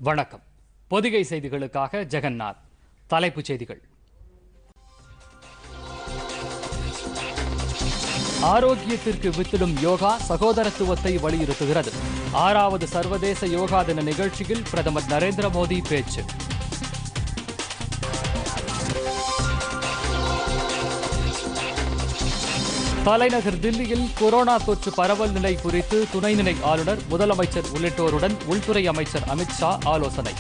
வணக்கம் பொதிகை செய்திகளுக்காக ஜெகநாத் தலைப்புச் செய்திகள் ஆரோக்கியத்திற்கு வித்திடும் யோகா சகோதரத்துவத்தை வலியுறுத்துகிறது ஆறாவது சர்வதேச யோகா தின நிகழ்ச்சியில் பிரதமர் நரேந்திர மோடி பேச்சு தலைநகர் தில்லியில் கொரோனா தொற்று பரவல் நிலை குறித்து துணைநிலை ஆளுநர் முதலமைச்சர் உள்ளிட்டோருடன் உள்துறை அமைச்சர் அமித் ஷா ஆலோசனை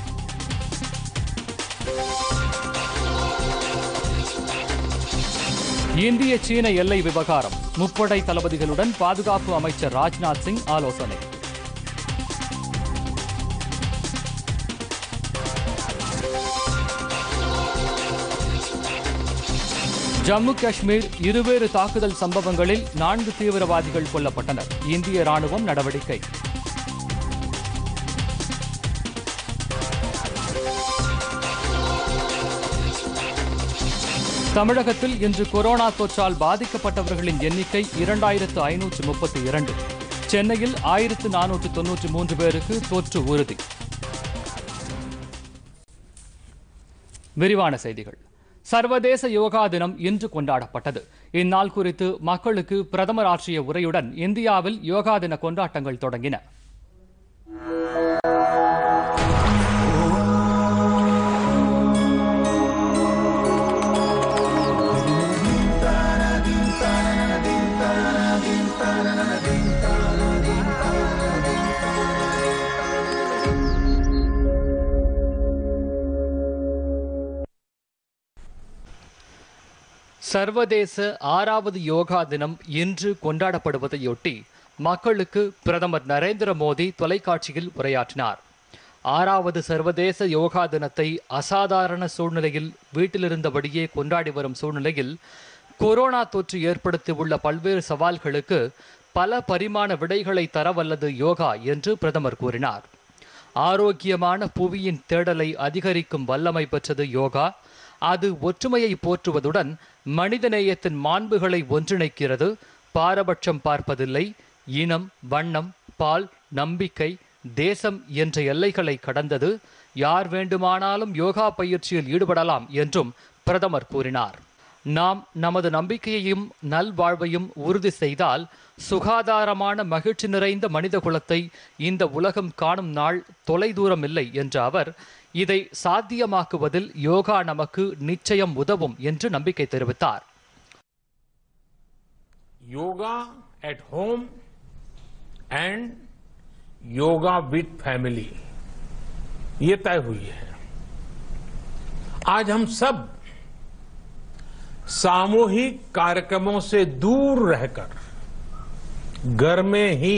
இந்திய சீன எல்லை விவகாரம் முப்படை தளபதிகளுடன் பாதுகாப்பு அமைச்சர் ராஜ்நாத் சிங் ஆலோசனை ஜம்மு காஷ்மீர் இருவேறு தாக்குதல் சம்பவங்களில் நான்கு தீவிரவாதிகள் கொல்லப்பட்டனர் இந்திய ராணுவம் நடவடிக்கை தமிழகத்தில் இன்று கொரோனா தொற்றால் பாதிக்கப்பட்டவர்களின் எண்ணிக்கை இரண்டாயிரத்து ஐநூற்று முப்பத்தி இரண்டு சென்னையில் ஆயிரத்து நானூற்று தொன்னூற்று மூன்று பேருக்கு தொற்று உறுதி விரிவான செய்திகள் சர்வதேச யோகா தினம் இன்று கொண்டாடப்பட்டது இந்நாள் குறித்து மக்களுக்கு பிரதமர் ஆற்றிய உரையுடன் இந்தியாவில் யோகா தின கொண்டாட்டங்கள் தொடங்கின சர்வதேச ஆறாவது யோகா தினம் இன்று கொண்டாடப்படுவதையொட்டி மக்களுக்கு பிரதமர் நரேந்திர மோடி தொலைக்காட்சியில் உரையாற்றினார் ஆறாவது சர்வதேச யோகா தினத்தை அசாதாரண சூழ்நிலையில் வீட்டிலிருந்தபடியே கொண்டாடி வரும் சூழ்நிலையில் கொரோனா தொற்று ஏற்படுத்தியுள்ள பல்வேறு சவால்களுக்கு பல பரிமாண விடைகளை தரவல்லது யோகா என்று பிரதமர் கூறினார் ஆரோக்கியமான புவியின் தேடலை அதிகரிக்கும் வல்லமை பெற்றது யோகா அது ஒற்றுமையை போற்றுவதுடன் மனிதநேயத்தின் மாண்புகளை ஒன்றிணைக்கிறது பாரபட்சம் பார்ப்பதில்லை இனம் வண்ணம் பால் நம்பிக்கை தேசம் என்ற எல்லைகளை கடந்தது யார் வேண்டுமானாலும் யோகா பயிற்சியில் ஈடுபடலாம் என்றும் பிரதமர் கூறினார் நாம் நமது நம்பிக்கையையும் நல்வாழ்வையும் உறுதி செய்தால் சுகாதாரமான மகிழ்ச்சி நிறைந்த மனித குலத்தை இந்த உலகம் காணும் நாள் தொலைதூரம் இல்லை என்ற அவர் இதை சாத்தியமாக்குவதில் யோகா நமக்கு நிச்சயம் உதவும் என்று நம்பிக்கை தெரிவித்தார் yoga at home and yoga with family ये तय हुई है आज हम सब सामूहिक कार्यक्रमों से दूर रहकर घर में ही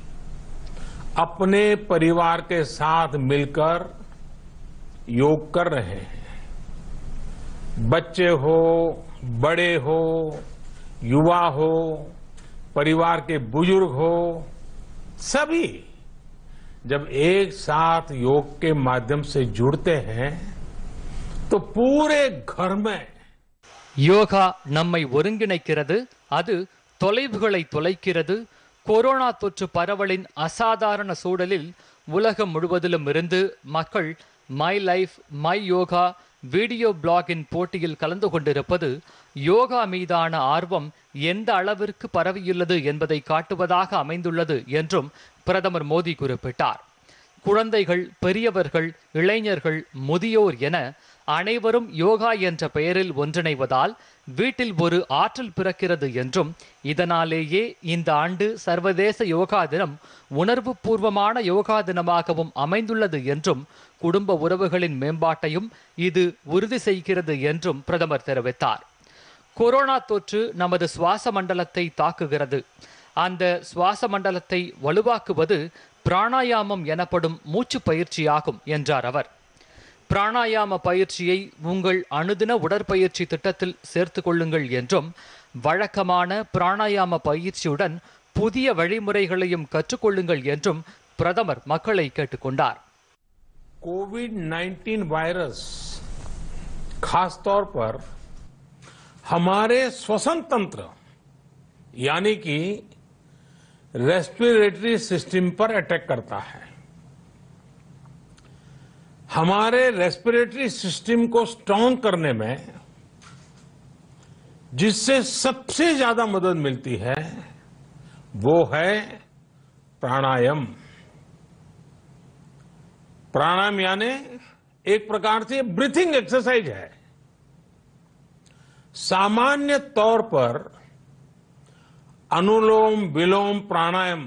अपने परिवार के साथ मिलकर योग कर रहे हैं बच्चे हो बड़े हो युवा हो परिवार के बुजुर्ग हो सभी जब एक साथ योग के माध्यम से जुड़ते हैं तो पूरे घर में யோகா நம்மை ஒருங்கிணைக்கிறது அது தொலைவுகளை தொலைக்கிறது கொரோனா தொற்று பரவலின் அசாதாரண சூழலில் உலகம் முழுவதிலும் இருந்து மக்கள் my life my yoga video பிளாகின் போட்டியில் கலந்து கொண்டிருப்பது யோகா மீதான ஆர்வம் எந்த அளவிற்கு பரவியுள்ளது என்பதை காட்டுவதாக அமைந்துள்ளது என்றும் பிரதமர் மோடி குறிப்பிட்டார் குழந்தைகள் பெரியவர்கள் இளைஞர்கள் முதியோர் என அனைவரும் யோகா என்ற பெயரில் ஒன்றிணைவதால் வீட்டில் ஒரு ஆற்றல் பிறக்கிறது என்றும் இதனாலேயே இந்த ஆண்டு சர்வதேச யோகா தினம் உணர்வுபூர்வமான யோகா தினமாகவும் அமைந்துள்ளது என்றும் குடும்ப உறவுகளின் மேம்பாட்டையும் இது உறுதி செய்கிறது என்றும் பிரதமர் தெரிவித்தார் கொரோனா தொற்று நமது சுவாச மண்டலத்தை தாக்குகிறது அந்த சுவாச மண்டலத்தை வலுவாக்குவது பிராணாயாமம் எனப்படும் மூச்சு பயிற்சியாகும் என்றார் அவர் பிராணாயாம பயிற்சியை உங்கள் அனுதின உடற்பயிற்சி திட்டத்தில் சேர்த்துக் கொள்ளுங்கள் என்றும் வழக்கமான பிராணாயாம பயிற்சியுடன் புதிய வழிமுறைகளையும் கற்றுக்கொள்ளுங்கள் என்றும் பிரதமர் மக்களை கேட்டுக்கொண்டார் कोविड 19 वायरस खासतौर पर हमारे श्वसन तंत्र यानी कि रेस्पिरेटरी सिस्टम पर अटैक करता है हमारे रेस्पिरेटरी सिस्टम को स्ट्रांग करने में जिससे सबसे ज्यादा मदद मिलती है वो है प्राणायाम प्राणायाम यानी एक प्रकार से ब्रीथिंग एक्सरसाइज है सामान्य तौर पर अनुलोम विलोम प्राणायाम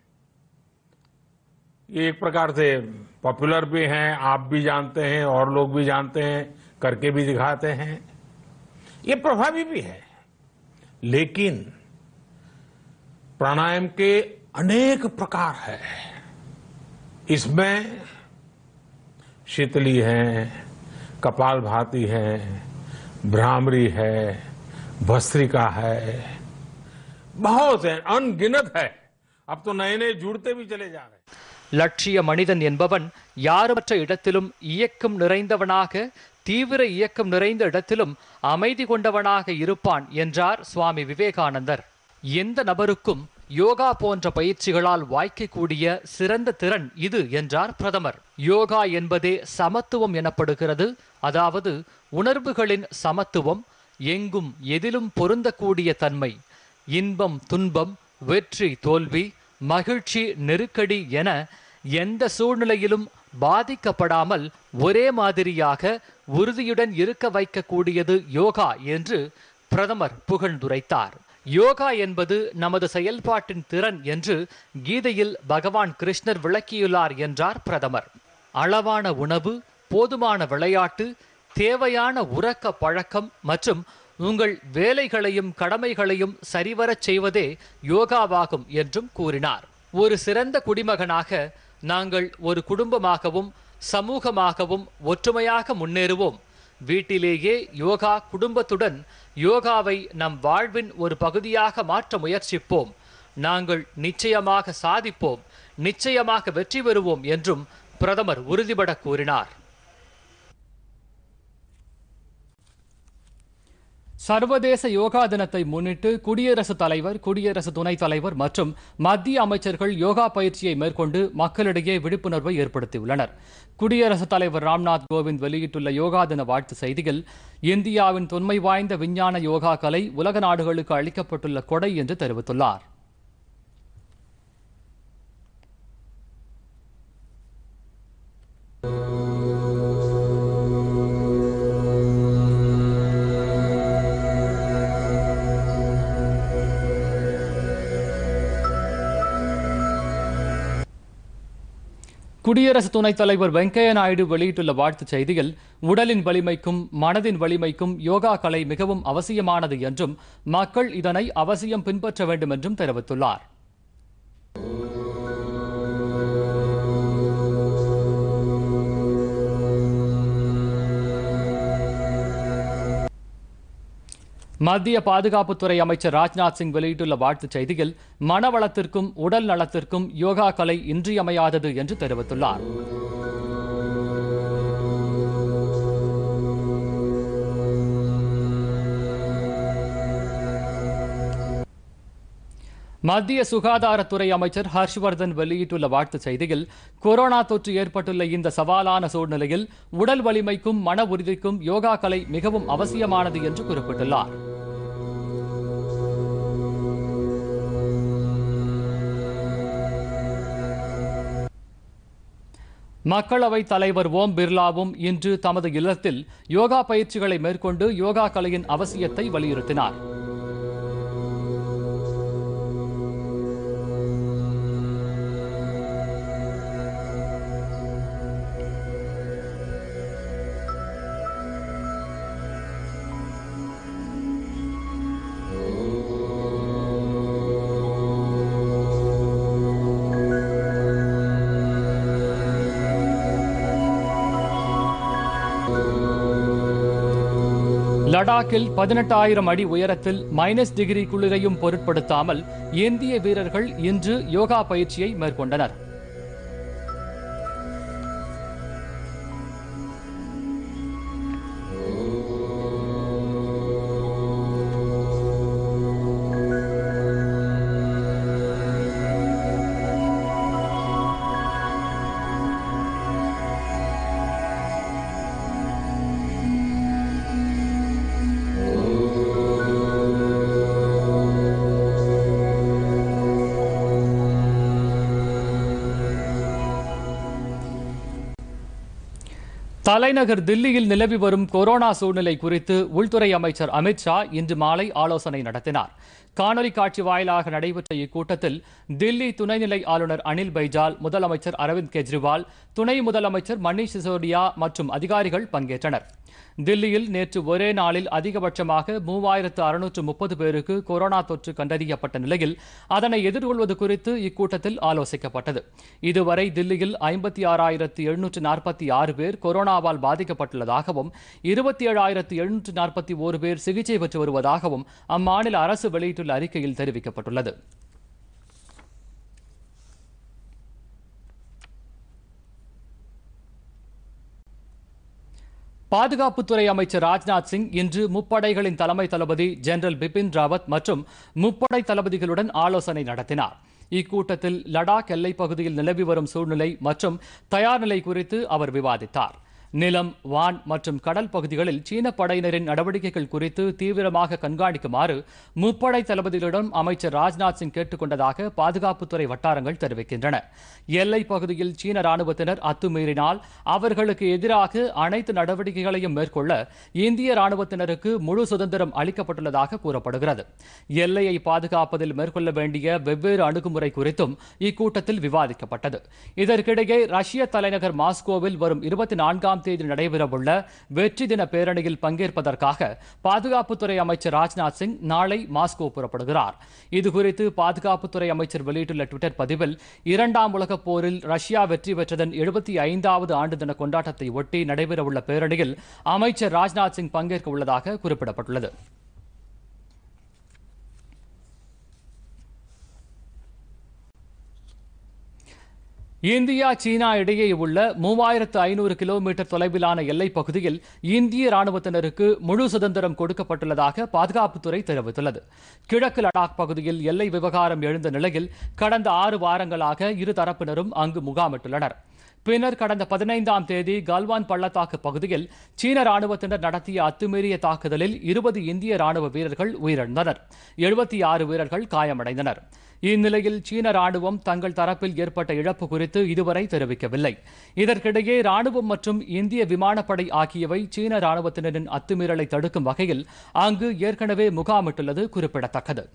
ये एक प्रकार से पॉपुलर भी हैं आप भी जानते हैं और लोग भी जानते हैं करके भी दिखाते हैं ये प्रभावी भी है लेकिन प्राणायाम के अनेक प्रकार है इसमें शीतली है कपाल भाती है भ्रामरी है भस्त्रिका है बहुत है अनगिनत है अब तो नए नए जुड़ते भी चले जा रहे हैं லட்சிய மனிதன் என்பவன் யாருமற்ற இடத்திலும் இயக்கம் நிறைந்தவனாக தீவிர இயக்கம் நிறைந்த இடத்திலும் அமைதி கொண்டவனாக இருப்பான் என்றார் சுவாமி விவேகானந்தர் எந்த நபருக்கும் யோகா போன்ற பயிற்சிகளால் வாய்க்கக்கூடிய சிறந்த திறன் இது என்றார் பிரதமர் யோகா என்பதே சமத்துவம் எனப்படுகிறது அதாவது உணர்வுகளின் சமத்துவம் எங்கும் எதிலும் பொருந்தக்கூடிய தன்மை இன்பம் துன்பம் வெற்றி தோல்வி மகிழ்ச்சி நெருக்கடி என எந்த சூழ்நிலையிலும் பாதிக்கப்படாமல் ஒரே மாதிரியாக உறுதியுடன் இருக்க வைக்கக்கூடியது யோகா என்று பிரதமர் புகழ்ந்துரைத்தார் யோகா என்பது நமது செயல்பாட்டின் திறன் என்று கீதையில் பகவான் கிருஷ்ணர் விளக்கியுள்ளார் என்றார் பிரதமர் அளவான உணவு போதுமான விளையாட்டு தேவையான உறக்க பழக்கம் மற்றும் உங்கள் வேலைகளையும் கடமைகளையும் சரிவரச் செய்வதே யோகாவாகும் என்றும் கூறினார் ஒரு சிறந்த குடிமகனாக நாங்கள் ஒரு குடும்பமாகவும் சமூகமாகவும் ஒற்றுமையாக முன்னேறுவோம் வீட்டிலேயே யோகா குடும்பத்துடன் யோகாவை நம் வாழ்வின் ஒரு பகுதியாக மாற்ற முயற்சிப்போம் நாங்கள் நிச்சயமாக சாதிப்போம் நிச்சயமாக வெற்றி பெறுவோம் என்றும் பிரதமர் உறுதிபட கூறினார் சர்வதேச யோகா தினத்தை முன்னிட்டு குடியரசுத் தலைவர் குடியரசு துணைத் தலைவர் மற்றும் மத்திய அமைச்சர்கள் யோகா பயிற்சியை மேற்கொண்டு மக்களிடையே விழிப்புணர்வை ஏற்படுத்தியுள்ளனர் குடியரசுத் தலைவர் ராம்நாத் கோவிந்த் வெளியிட்டுள்ள யோகா தின வாழ்த்து செய்தியில் இந்தியாவின் தொன்மை வாய்ந்த விஞ்ஞான யோகா கலை உலக நாடுகளுக்கு அளிக்கப்பட்டுள்ள கொடை என்று தெரிவித்துள்ளார் குடியரசு துணைத் தலைவர் வெங்கையா நாயுடு வெளியிட்டுள்ள வாழ்த்துச் செய்தியில் உடலின் வலிமைக்கும் மனதின் வலிமைக்கும் யோகா கலை மிகவும் அவசியமானது என்றும் மக்கள் இதனை அவசியம் பின்பற்ற வேண்டும் என்றும் தெரிவித்துள்ளார் மத்திய பாதுகாப்புத்துறை அமைச்சர் ராஜ்நாத் சிங் வெளியிட்டுள்ள வாழ்த்துச் செய்தியில் மனவளத்திற்கும் உடல் நலத்திற்கும் யோகா கலை இன்றியமையாதது என்று தெரிவித்துள்ளார் மத்திய சுகாதாரத்துறை அமைச்சர் ஹர்ஷ்வர்தன் வெளியிட்டுள்ள வாழ்த்துச் செய்தியில் கொரோனா தொற்று ஏற்பட்டுள்ள இந்த சவாலான சூழ்நிலையில் உடல் வலிமைக்கும் மன உறுதிக்கும் யோகா கலை மிகவும் அவசியமானது என்று குறிப்பிட்டுள்ளார் மக்களவைத் தலைவர் ஓம் பிர்லாவும் இன்று தமது இல்லத்தில் யோகா பயிற்சிகளை மேற்கொண்டு யோகா கலையின் அவசியத்தை வலியுறுத்தினார் லடாக்கில் பதினெட்டாயிரம் அடி உயரத்தில் மைனஸ் டிகிரி குளிரையும் பொருட்படுத்தாமல் இந்திய வீரர்கள் இன்று யோகா பயிற்சியை மேற்கொண்டனர் தலைநகர் தில்லியில் நிலவி வரும் கொரோனா சூழ்நிலை குறித்து உள்துறை அமைச்சர் அமித்ஷா இன்று மாலை ஆலோசனை நடத்தினார் காணொலி காட்சி வாயிலாக நடைபெற்ற இக்கூட்டத்தில் தில்லி துணைநிலை ஆளுநர் அனில் பைஜால் முதலமைச்சர் அரவிந்த் கெஜ்ரிவால் துணை முதலமைச்சர் மணீஷ் சிசோடியா மற்றும் அதிகாரிகள் பங்கேற்றனர் தில்லியில் நேற்று ஒரே நாளில் அதிகபட்சமாக மூவாயிரத்து அறுநூற்று முப்பது பேருக்கு கொரோனா தொற்று கண்டறியப்பட்ட நிலையில் அதனை எதிர்கொள்வது குறித்து இக்கூட்டத்தில் ஆலோசிக்கப்பட்டது இதுவரை தில்லியில் ஐம்பத்தி ஆறாயிரத்து எழுநூற்று நாற்பத்தி ஆறு பேர் கொரோனாவால் பாதிக்கப்பட்டுள்ளதாகவும் இருபத்தி ஏழாயிரத்து எழுநூற்று நாற்பத்தி ஓரு பேர் சிகிச்சை பெற்று வருவதாகவும் அம்மாநில அரசு வெளியிட்டுள்ள அறிக்கையில் தெரிவிக்கப்பட்டுள்ளது பாதுகாப்புத்துறை அமைச்சர் ராஜ்நாத் சிங் இன்று முப்படைகளின் தலைமை தளபதி ஜெனரல் பிபின் ராவத் மற்றும் முப்படை தளபதிகளுடன் ஆலோசனை நடத்தினார் இக்கூட்டத்தில் லடாக் எல்லைப் பகுதியில் நிலவி வரும் சூழ்நிலை மற்றும் தயார் நிலை குறித்து அவர் விவாதித்தார் நிலம் வான் மற்றும் கடல் பகுதிகளில் சீன படையினரின் நடவடிக்கைகள் குறித்து தீவிரமாக கண்காணிக்குமாறு முப்படை தளபதிகளிடம் அமைச்சர் ராஜ்நாத் சிங் கேட்டுக் கொண்டதாக பாதுகாப்புத்துறை வட்டாரங்கள் தெரிவிக்கின்றன எல்லைப் பகுதியில் சீன ராணுவத்தினர் அத்துமீறினால் அவர்களுக்கு எதிராக அனைத்து நடவடிக்கைகளையும் மேற்கொள்ள இந்திய ராணுவத்தினருக்கு முழு சுதந்திரம் அளிக்கப்பட்டுள்ளதாக கூறப்படுகிறது எல்லையை பாதுகாப்பதில் மேற்கொள்ள வேண்டிய வெவ்வேறு அணுகுமுறை குறித்தும் இக்கூட்டத்தில் விவாதிக்கப்பட்டது இதற்கிடையே ரஷ்ய தலைநகர் மாஸ்கோவில் வரும் இருபத்தி நான்காம் தேதி நடைபெறவுள்ள வெற்றி தின பேரணியில் பங்கேற்பதற்காக பாதுகாப்புத்துறை அமைச்சர் ராஜ்நாத் சிங் நாளை மாஸ்கோ புறப்படுகிறார் இதுகுறித்து பாதுகாப்புத்துறை அமைச்சர் வெளியிட்டுள்ள டுவிட்டர் பதிவில் இரண்டாம் உலகப் போரில் ரஷ்யா வெற்றி பெற்றதன் எழுபத்தி ஐந்தாவது ஆண்டு தின கொண்டாட்டத்தை ஒட்டி நடைபெறவுள்ள பேரணியில் அமைச்சர் ராஜ்நாத் சிங் பங்கேற்க உள்ளதாக குறிப்பிடப்பட்டுள்ளது இந்தியா சீனா இடையே உள்ள மூவாயிரத்து ஐநூறு கிலோமீட்டர் தொலைவிலான எல்லைப் பகுதியில் இந்திய ராணுவத்தினருக்கு முழு சுதந்திரம் கொடுக்கப்பட்டுள்ளதாக பாதுகாப்புத்துறை தெரிவித்துள்ளது கிழக்கு லடாக் பகுதியில் எல்லை விவகாரம் எழுந்த நிலையில் கடந்த ஆறு வாரங்களாக இரு தரப்பினரும் அங்கு முகாமிட்டுள்ளனர் பின்னர் கடந்த பதினைந்தாம் தேதி கல்வான் பள்ளத்தாக்கு பகுதியில் சீன ராணுவத்தினர் நடத்திய அத்துமீறிய தாக்குதலில் இருபது இந்திய ராணுவ வீரர்கள் உயிரிழந்தனர் எழுபத்தி ஆறு வீரர்கள் காயமடைந்தனர் இந்நிலையில் சீன ராணுவம் தங்கள் தரப்பில் ஏற்பட்ட இழப்பு குறித்து இதுவரை தெரிவிக்கவில்லை இதற்கிடையே ராணுவம் மற்றும் இந்திய விமானப்படை ஆகியவை சீன ராணுவத்தினரின் அத்துமீறலை தடுக்கும் வகையில் அங்கு ஏற்கனவே முகாமிட்டுள்ளது குறிப்பிடத்தக்கது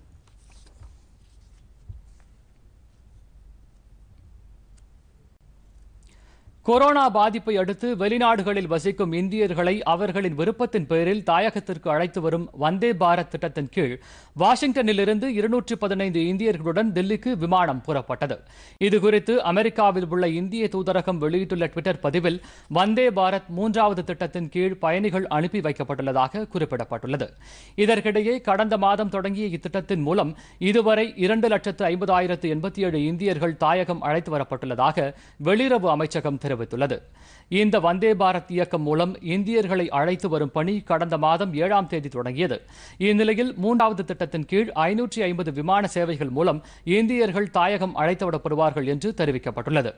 கொரோனா பாதிப்பை அடுத்து வெளிநாடுகளில் வசிக்கும் இந்தியர்களை அவர்களின் விருப்பத்தின் பேரில் தாயகத்திற்கு அழைத்து வரும் வந்தே பாரத் திட்டத்தின் கீழ் வாஷிங்டனிலிருந்து இருநூற்றி பதினைந்து இந்தியர்களுடன் தில்லிக்கு விமானம் புறப்பட்டது இதுகுறித்து அமெரிக்காவில் உள்ள இந்திய தூதரகம் வெளியிட்டுள்ள டுவிட்டர் பதிவில் வந்தே பாரத் மூன்றாவது திட்டத்தின் கீழ் பயணிகள் அனுப்பி வைக்கப்பட்டுள்ளதாக குறிப்பிடப்பட்டுள்ளது இதற்கிடையே கடந்த மாதம் தொடங்கிய இத்திட்டத்தின் மூலம் இதுவரை இரண்டு லட்சத்து ஐம்பதாயிரத்து எண்பத்தி ஏழு இந்தியர்கள் தாயகம் அழைத்து வரப்பட்டுள்ளதாக வெளியுறவு அமைச்சகம் தெரிவித்துள்ளது இந்த வந்தே பாரத் இயக்கம் மூலம் இந்தியர்களை அழைத்து வரும் பணி கடந்த மாதம் ஏழாம் தேதி தொடங்கியது இந்நிலையில் மூன்றாவது திட்டத்தின் கீழ் ஐநூற்றி ஐம்பது விமான சேவைகள் மூலம் இந்தியர்கள் தாயகம் அழைத்து வரப்படுவார்கள் என்று தெரிவிக்கப்பட்டுள்ளது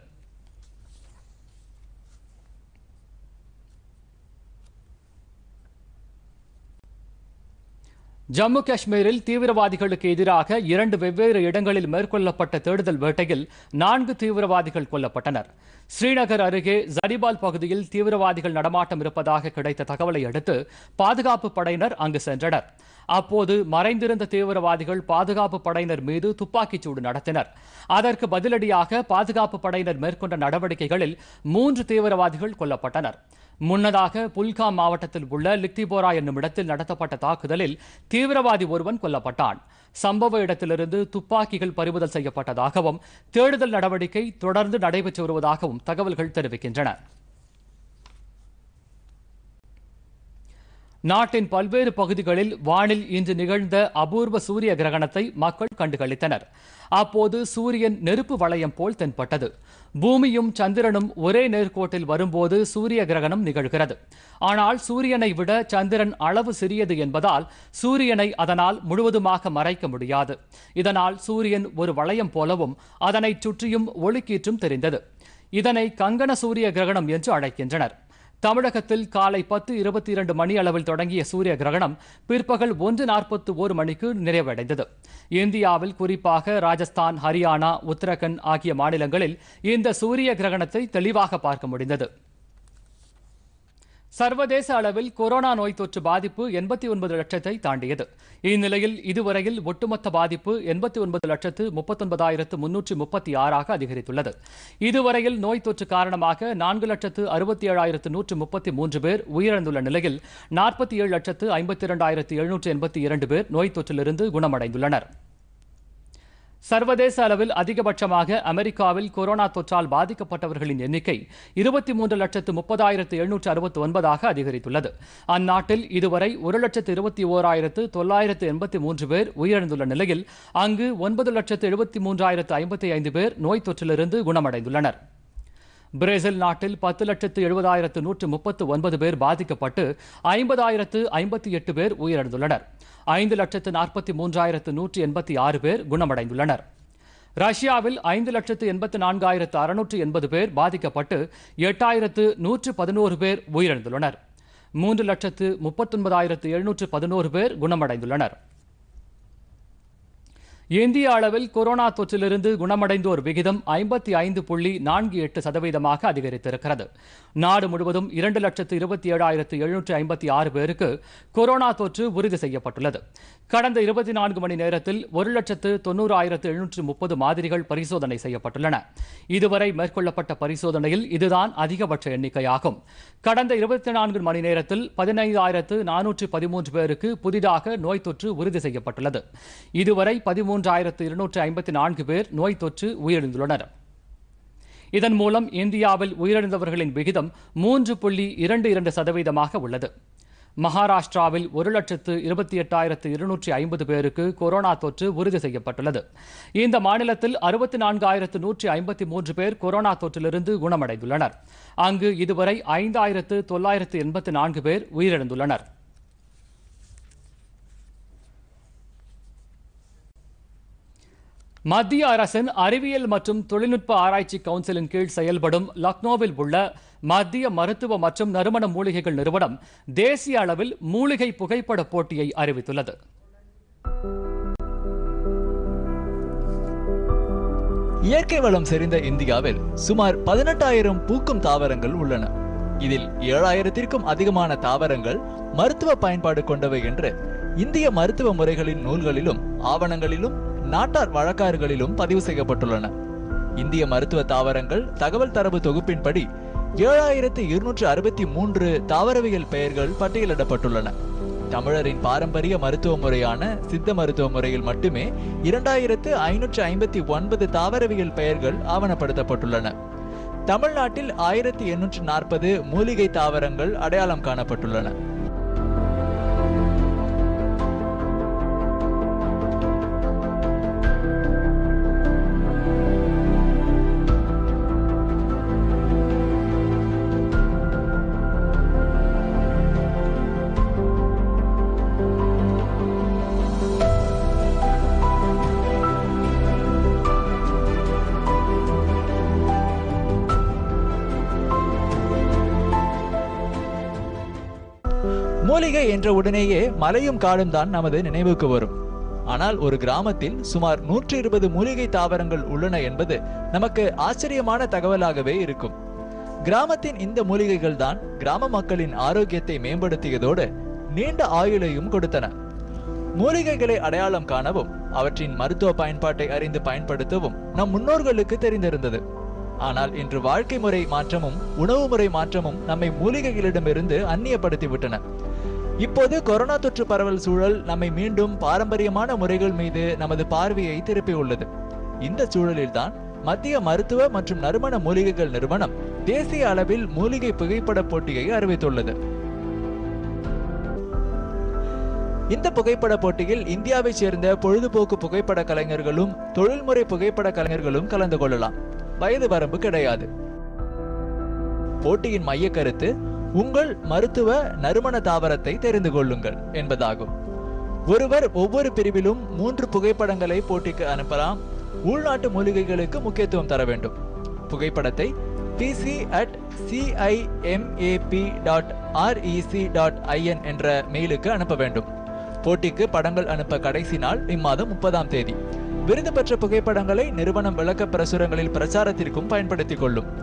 ஜம்மு காஷ்மீரில் தீவிரவாதிகளுக்கு எதிராக இரண்டு வெவ்வேறு இடங்களில் மேற்கொள்ளப்பட்ட தேடுதல் வேட்டையில் நான்கு தீவிரவாதிகள் கொல்லப்பட்டனர் ஸ்ரீநகர் அருகே ஜரிபால் பகுதியில் தீவிரவாதிகள் நடமாட்டம் இருப்பதாக கிடைத்த தகவலை அடுத்து பாதுகாப்பு படையினர் அங்கு சென்றனர் அப்போது மறைந்திருந்த தீவிரவாதிகள் பாதுகாப்பு படையினர் மீது துப்பாக்கிச் சூடு நடத்தினர் அதற்கு பதிலடியாக பாதுகாப்பு படையினர் மேற்கொண்ட நடவடிக்கைகளில் மூன்று தீவிரவாதிகள் கொல்லப்பட்டனர் முன்னதாக புல்காம் மாவட்டத்தில் உள்ள லிக்திபோரா என்னும் இடத்தில் நடத்தப்பட்ட தாக்குதலில் தீவிரவாதி ஒருவன் கொல்லப்பட்டான் சம்பவ இடத்திலிருந்து துப்பாக்கிகள் பறிமுதல் செய்யப்பட்டதாகவும் தேடுதல் நடவடிக்கை தொடர்ந்து நடைபெற்று வருவதாகவும் தகவல்கள் தெரிவிக்கின்றன நாட்டின் பல்வேறு பகுதிகளில் வானில் இன்று நிகழ்ந்த அபூர்வ சூரிய கிரகணத்தை மக்கள் கண்டுகளித்தனர் அப்போது சூரியன் நெருப்பு வளையம் போல் தென்பட்டது பூமியும் சந்திரனும் ஒரே நேர்கோட்டில் வரும்போது சூரிய கிரகணம் நிகழ்கிறது ஆனால் சூரியனை விட சந்திரன் அளவு சிறியது என்பதால் சூரியனை அதனால் முழுவதுமாக மறைக்க முடியாது இதனால் சூரியன் ஒரு வளையம் போலவும் அதனைச் சுற்றியும் ஒளிக்கீற்றும் தெரிந்தது இதனை கங்கண சூரிய கிரகணம் என்று அழைக்கின்றனர் தமிழகத்தில் காலை பத்து இருபத்தி இரண்டு மணி அளவில் தொடங்கிய சூரிய கிரகணம் பிற்பகல் ஒன்று நாற்பத்து ஒரு மணிக்கு நிறைவடைந்தது இந்தியாவில் குறிப்பாக ராஜஸ்தான் ஹரியானா உத்தரகண்ட் ஆகிய மாநிலங்களில் இந்த சூரிய கிரகணத்தை தெளிவாக பார்க்க முடிந்தது சர்வதேச அளவில் கொரோனா நோய் தொற்று பாதிப்பு எண்பத்தி ஒன்பது லட்சத்தை தாண்டியது இந்நிலையில் இதுவரையில் ஒட்டுமொத்த பாதிப்பு எண்பத்தி ஒன்பது லட்சத்து முப்பத்தொன்பதாயிரத்து முன்னூற்றி முப்பத்தி ஆறாக அதிகரித்துள்ளது இதுவரையில் நோய் தொற்று காரணமாக நான்கு லட்சத்து அறுபத்தி ஏழாயிரத்து நூற்று முப்பத்தி மூன்று பேர் உயிரிழந்துள்ள நிலையில் நாற்பத்தி ஏழு லட்சத்து ஐம்பத்தி இரண்டாயிரத்து எழுநூற்று எண்பத்தி இரண்டு பேர் நோய் தொற்றிலிருந்து குணமடைந்துள்ளனர் சர்வதேச அளவில் அதிகபட்சமாக அமெரிக்காவில் கொரோனா தொற்றால் பாதிக்கப்பட்டவர்களின் எண்ணிக்கை இருபத்தி மூன்று லட்சத்து முப்பதாயிரத்து எழுநூற்று அறுபத்தி ஒன்பதாக அதிகரித்துள்ளது அந்நாட்டில் இதுவரை ஒரு லட்சத்து இருபத்தி ஓராயிரத்து தொள்ளாயிரத்து எண்பத்தி மூன்று பேர் உயிரிழந்துள்ள நிலையில் அங்கு ஒன்பது லட்சத்து எழுபத்தி மூன்றாயிரத்து ஐம்பத்தி ஐந்து பேர் நோய் தொற்றிலிருந்து குணமடைந்துள்ளனர் பிரேசில் நாட்டில் பத்து லட்சத்து எழுபதாயிரத்து நூற்று முப்பத்து ஒன்பது பேர் பாதிக்கப்பட்டு ஐம்பதாயிரத்து ஐம்பத்தி எட்டு பேர் உயிரிழந்துள்ளனர் ஐந்து லட்சத்து நாற்பத்தி மூன்றாயிரத்து நூற்றி எண்பத்தி ஆறு பேர் குணமடைந்துள்ளனர் ரஷ்யாவில் ஐந்து லட்சத்து எண்பத்து நான்காயிரத்து அறுநூற்று எண்பது பேர் பாதிக்கப்பட்டு எட்டாயிரத்து நூற்று பதினோரு பேர் உயிரிழந்துள்ளனர் மூன்று லட்சத்து முப்பத்தொன்பதாயிரத்து எழுநூற்று பதினோரு பேர் குணமடைந்துள்ளனர் இந்திய அளவில் கொரோனா தொற்றிலிருந்து குணமடைந்தோர் விகிதம் ஐம்பத்தி ஐந்து புள்ளி நான்கு எட்டு சதவீதமாக அதிகரித்திருக்கிறது நாடு முழுவதும் இரண்டு லட்சத்து இருபத்தி ஏழாயிரத்து எழுநூற்று ஐம்பத்தி ஆறு பேருக்கு கொரோனா தொற்று உறுதி செய்யப்பட்டுள்ளது கடந்த இருபத்தி நான்கு மணி நேரத்தில் ஒரு லட்சத்து தொண்ணூறாயிரத்து எழுநூற்று முப்பது மாதிரிகள் பரிசோதனை செய்யப்பட்டுள்ளன இதுவரை மேற்கொள்ளப்பட்ட பரிசோதனையில் இதுதான் அதிகபட்ச எண்ணிக்கையாகும் கடந்த இருபத்தி நான்கு மணி நேரத்தில் பதினைந்தாயிரத்து நானூற்று பதிமூன்று பேருக்கு புதிதாக நோய் தொற்று உறுதி செய்யப்பட்டுள்ளது இதுவரை பதிமூன்றாயிரத்து இருநூற்று ஐம்பத்தி நான்கு பேர் நோய் தொற்று உயிரிழந்துள்ளனர் இதன் மூலம் இந்தியாவில் உயிரிழந்தவர்களின் விகிதம் மூன்று புள்ளி இரண்டு இரண்டு சதவீதமாக உள்ளது மகாராஷ்டிராவில் ஒரு லட்சத்து இருபத்தி எட்டாயிரத்து இருநூற்றி ஐம்பது பேருக்கு கொரோனா தொற்று உறுதி செய்யப்பட்டுள்ளது இந்த மாநிலத்தில் அறுபத்தி நான்காயிரத்து நூற்றி ஐம்பத்தி மூன்று பேர் கொரோனா தொற்றிலிருந்து குணமடைந்துள்ளனர் அங்கு இதுவரை ஐந்தாயிரத்து தொள்ளாயிரத்து எண்பத்தி நான்கு பேர் உயிரிழந்துள்ளனர் மத்திய அரசின் அறிவியல் மற்றும் தொழில்நுட்ப ஆராய்ச்சி கவுன்சிலின் கீழ் செயல்படும் லக்னோவில் உள்ள மத்திய மருத்துவ மற்றும் நறுமண மூலிகைகள் நிறுவனம் தேசிய அளவில் மூலிகை புகைப்பட போட்டியை அறிவித்துள்ளது இயற்கை வளம் செறிந்த இந்தியாவில் சுமார் பதினெட்டாயிரம் பூக்கும் தாவரங்கள் உள்ளன இதில் ஏழாயிரத்திற்கும் அதிகமான தாவரங்கள் மருத்துவ பயன்பாடு கொண்டவை என்று இந்திய மருத்துவ முறைகளின் நூல்களிலும் ஆவணங்களிலும் நாட்டார் வழக்காறுகளிலும் பதிவு செய்யப்பட்டுள்ளன இந்திய மருத்துவ தாவரங்கள் தகவல் தரவு தொகுப்பின்படி ஏழாயிரத்து இருநூற்று அறுபத்தி மூன்று தாவரவியல் பெயர்கள் பட்டியலிடப்பட்டுள்ளன தமிழரின் பாரம்பரிய மருத்துவ முறையான சித்த மருத்துவ முறையில் மட்டுமே இரண்டாயிரத்து ஐநூற்று ஐம்பத்தி ஒன்பது தாவரவியல் பெயர்கள் ஆவணப்படுத்தப்பட்டுள்ளன தமிழ்நாட்டில் ஆயிரத்தி எண்ணூற்று நாற்பது மூலிகை தாவரங்கள் அடையாளம் காணப்பட்டுள்ளன மூலிகை என்ற உடனேயே மலையும் காடும் தான் நமது நினைவுக்கு வரும் ஆனால் ஒரு கிராமத்தில் சுமார் நூற்றி இருபது மூலிகை தாவரங்கள் உள்ளன என்பது நமக்கு ஆச்சரியமான தகவலாகவே இருக்கும் கிராமத்தின் இந்த மூலிகைகள் தான் கிராம மக்களின் ஆரோக்கியத்தை மேம்படுத்தியதோடு நீண்ட ஆயுளையும் கொடுத்தன மூலிகைகளை அடையாளம் காணவும் அவற்றின் மருத்துவ பயன்பாட்டை அறிந்து பயன்படுத்தவும் நம் முன்னோர்களுக்கு தெரிந்திருந்தது ஆனால் இன்று வாழ்க்கை முறை மாற்றமும் உணவு முறை மாற்றமும் நம்மை மூலிகைகளிடமிருந்து அந்நியப்படுத்தி விட்டன இப்போது கொரோனா தொற்று பரவல் சூழல் நம்மை மீண்டும் பாரம்பரியமான முறைகள் மீது நமது பார்வையை திருப்பியுள்ளது இந்த சூழலில்தான் மத்திய மருத்துவ மற்றும் நறுமண மூலிகைகள் நிறுவனம் தேசிய அளவில் மூலிகை புகைப்பட போட்டியை அறிவித்துள்ளது இந்த புகைப்பட போட்டியில் இந்தியாவைச் சேர்ந்த பொழுதுபோக்கு புகைப்பட கலைஞர்களும் தொழில்முறை புகைப்பட கலைஞர்களும் கலந்து கொள்ளலாம் வயது வரம்பு கிடையாது போட்டியின் மைய கருத்து உங்கள் மருத்துவ நறுமண தாவரத்தை தெரிந்து கொள்ளுங்கள் என்பதாகும் ஒருவர் ஒவ்வொரு பிரிவிலும் மூன்று புகைப்படங்களை போட்டிக்கு அனுப்பலாம் உள்நாட்டு மூலிகைகளுக்கு முக்கியத்துவம் தர வேண்டும் புகைப்படத்தை PC at CIMAP dot REC dot IN என்ற மெயிலுக்கு அனுப்ப வேண்டும் போட்டிக்கு படங்கள் அனுப்ப கடைசி நாள் இம்மாதம் முப்பதாம் தேதி விருது பெற்ற புகைப்படங்களை நிறுவனம் விளக்க பிரசுரங்களில் பிரச்சாரத்திற்கும் பயன்படுத்திக் கொள்ளும்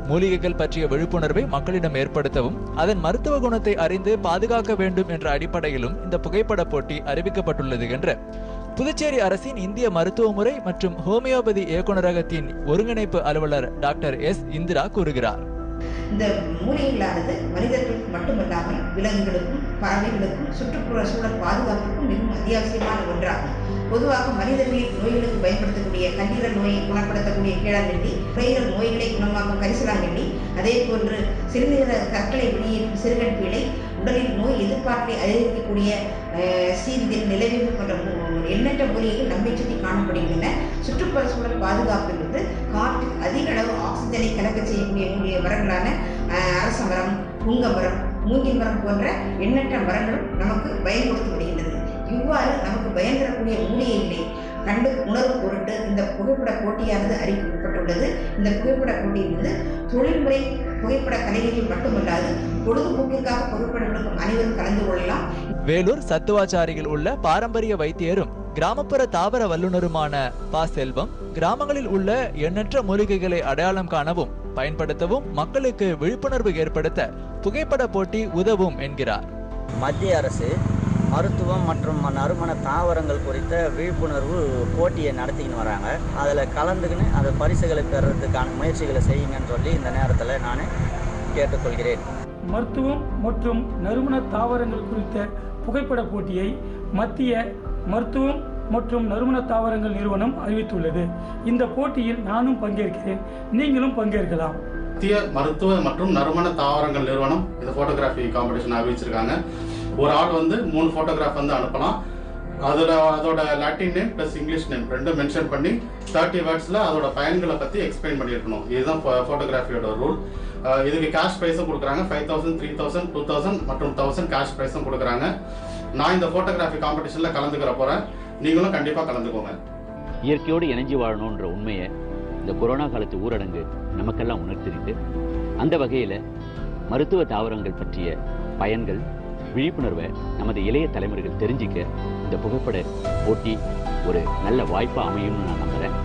மூலிகைகள் பற்றிய விழிப்புணர்வை மக்களிடம் ஏற்படுத்தவும் அதன் மருத்துவ குணத்தை அறிந்து பாதுகாக்க வேண்டும் என்ற அடிப்படையிலும் இந்த புகைப்பட போட்டி அறிவிக்கப்பட்டுள்ளது என்று புதுச்சேரி அரசின் இந்திய மருத்துவ முறை மற்றும் ஹோமியோபதி இயக்குநரகத்தின் ஒருங்கிணைப்பு அலுவலர் டாக்டர் எஸ் இந்திரா கூறுகிறார் இந்த மூலிகைகளானது மனிதர்களுக்கு மட்டுமல்லாமல் விலங்குகளுக்கும் பறவைகளுக்கும் சுற்றுப்புற சூழல் பாதுகாப்புக்கும் மிகவும் அத்தியாவசியமான ஒன்றாகும் பொதுவாக மனிதர்களின் நோய்களுக்கு பயன்படுத்தக்கூடிய கல்லீரல் நோயை குணப்படுத்தக்கூடிய கீழாங்கண்ணி நுரையீரல் நோய்களை குணமாக்கும் கரிசலாங்கண்ணி அதே போன்று சிறுநீரக கற்களை வெளியேற்றும் சிறுகண் பீழை உடலில் நோய் எதிர்ப்பாற்றலை அதிகரிக்கக்கூடிய அஹ், சீர்தில் நிலவேம்பு போன்ற மூ- எண்ணற்ற மூலிகைகள் நம்மை சுற்றி காணப்படுகின்றன சுற்றுப்புற சூழல் பாதுகாப்பிலிருந்து காற்றில் அதிக அளவு ஆக்சிஜனை கலக்க செய்யக்கூடிய மூலிகை மரங்களான அஹ், அரச மரம் புங்க மரம் மூங்கில் மரம் போன்ற எண்ணற்ற மரங்களும் நமக்கு பயன் கொடுத்து வருகின்றது இவ்வாறு நமக்கு பயன் தரக்கூடிய மூலிகைகளை கண்டு உணர்வு பொருட்டு இந்த புகைப்பட போட்டியானது அறிவிக்கப்பட்டுள்ளது இந்த புகைப்பட போட்டியிலிருந்து தொழில்முறை புகைப்பட கலைஞர்கள் மட்டுமல்லாது பொழுதுபோக்கிற்காக புகைப்படம் எடுக்கும் அனைவரும் கலந்து கொள்ளலாம் வேலூர் சத்துவாச்சாரியில் உள்ள பாரம்பரிய வைத்தியரும் கிராமப்புற தாவர வல்லுநருமான பா செல்வம் கிராமங்களில் உள்ள எண்ணற்ற மூலிகைகளை அடையாளம் காணவும் பயன்படுத்தவும் மக்களுக்கு விழிப்புணர்வு ஏற்படுத்த புகைப்பட போட்டி உதவும் என்கிறார் மத்திய அரசு மருத்துவம் மற்றும் நறுமண தாவரங்கள் குறித்த விழிப்புணர்வு போட்டியை நடத்திக்கின்னு வராங்க அதில் கலந்துக்கின்னு அந்த பரிசுகளை பெறுறதுக்கான முயற்சிகளை செய்யுங்கன்னு சொல்லி இந்த நேரத்தில் நான் கேட்டுக்கொள்கிறேன் மருத்துவம் மற்றும் நறுமண தாவரங்கள் குறித்த புகைப்பட போட்டியை மத்திய மருத்துவம் மற்றும் நறுமண தாவரங்கள் நிறுவனம் அறிவித்துள்ளது இந்த போட்டியில் நானும் பங்கேற்கிறேன் நீங்களும் பங்கேற்கலாம் மத்திய மருத்துவ மற்றும் நறுமண தாவரங்கள் நிறுவனம் இந்த போட்டோகிராஃபி காம்படிஷன் அறிவிச்சிருக்காங்க ஒரு ஆள் வந்து மூணு போட்டோகிராஃப் வந்து அனுப்பலாம் அதில் அதோட Latin name plus English name ரெண்டும் மென்ஷன் பண்ணி தேர்ட்டி வேர்ட்ஸில் அதோட பயன்களை பற்றி எக்ஸ்பிளைன் பண்ணியிருக்கணும் இதுதான் ஃபோட்டோகிராஃபியோட ரூல் இதுக்கு கேஷ் ப்ரைஸும் கொடுக்குறாங்க five thousand three thousand two thousand மற்றும் தௌசண்ட் கேஷ் ப்ரைஸும் கொடுக்குறாங்க நான் இந்த ஃபோட்டோகிராஃபி காம்படிஷனில் கலந்துக்கிற போகிறேன் நீங்களும் கண்டிப்பாக கலந்துக்கோங்க இயற்கையோடு இணைஞ்சு வாழணுன்ற உண்மையை இந்த கொரோனா காலத்து ஊரடங்கு நமக்கெல்லாம் உணர்த்திருக்கு அந்த வகையில் மருத்துவ தாவரங்கள் பற்றிய பயன்கள் விழிப்புணர்வை நமது இளைய தலைமுறைகள் தெரிஞ்சிக்க இந்த புகைப்பட போட்டி ஒரு நல்ல வாய்ப்பாக அமையும்னு நான் நம்புகிறேன்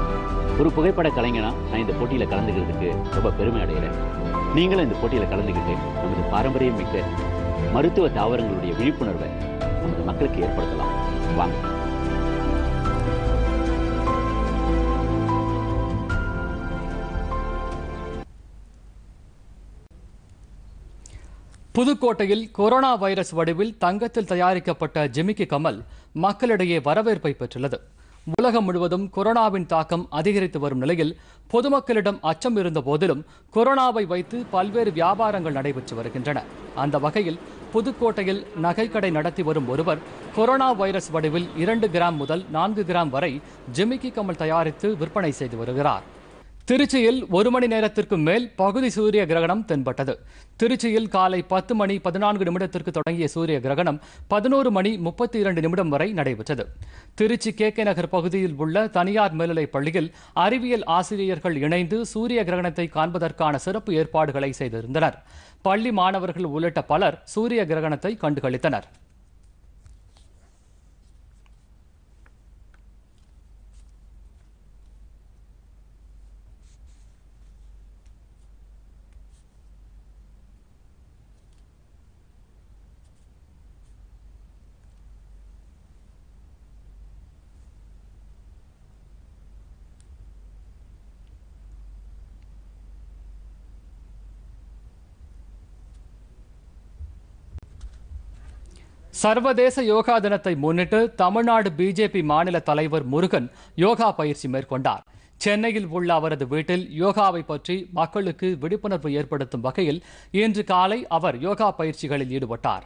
ஒரு புகைப்பட கலைஞனா நான் இந்த போட்டியில் கலந்துக்கிறதுக்கு ரொம்ப பெருமை அடைகிறேன் நீங்களும் இந்த போட்டியில் கலந்துக்கிட்டு நமது பாரம்பரியம் மிக்க மருத்துவ தாவரங்களுடைய விழிப்புணர்வை நமது மக்களுக்கு ஏற்படுத்தலாம் வாங்க புதுக்கோட்டையில் கொரோனா வைரஸ் வடிவில் தங்கத்தில் தயாரிக்கப்பட்ட ஜிமிக்கி கமல் மக்களிடையே வரவேற்பை பெற்றுள்ளது உலகம் முழுவதும் கொரோனாவின் தாக்கம் அதிகரித்து வரும் நிலையில் பொதுமக்களிடம் அச்சம் இருந்த போதிலும் கொரோனாவை வைத்து பல்வேறு வியாபாரங்கள் நடைபெற்று வருகின்றன அந்த வகையில் புதுக்கோட்டையில் நகைக்கடை நடத்தி வரும் ஒருவர் கொரோனா வைரஸ் வடிவில் இரண்டு கிராம் முதல் நான்கு கிராம் வரை ஜிமிக்கி கமல் தயாரித்து விற்பனை செய்து வருகிறார் திருச்சியில் ஒரு மணி நேரத்திற்கு மேல் பகுதி சூரிய கிரகணம் தென்பட்டது திருச்சியில் காலை பத்து மணி பதினான்கு நிமிடத்திற்கு தொடங்கிய சூரிய கிரகணம் பதினோரு மணி முப்பத்தி இரண்டு நிமிடம் வரை நடைபெற்றது திருச்சி கே கே நகர் பகுதியில் உள்ள தனியார் மேல்நிலைப் பள்ளியில் அறிவியல் ஆசிரியர்கள் இணைந்து சூரிய கிரகணத்தை காண்பதற்கான சிறப்பு ஏற்பாடுகளை செய்திருந்தனர் பள்ளி மாணவர்கள் உள்ளிட்ட பலர் சூரிய கிரகணத்தை கண்டுகளித்தனர் சர்வதேச யோகா தினத்தை முன்னிட்டு தமிழ்நாடு பிஜேபி மாநில தலைவர் முருகன் யோகா பயிற்சி மேற்கொண்டார் சென்னையில் உள்ள அவரது வீட்டில் யோகாவை பற்றி மக்களுக்கு விழிப்புணர்வு ஏற்படுத்தும் வகையில் இன்று காலை அவர் யோகா பயிற்சிகளில் ஈடுபட்டார்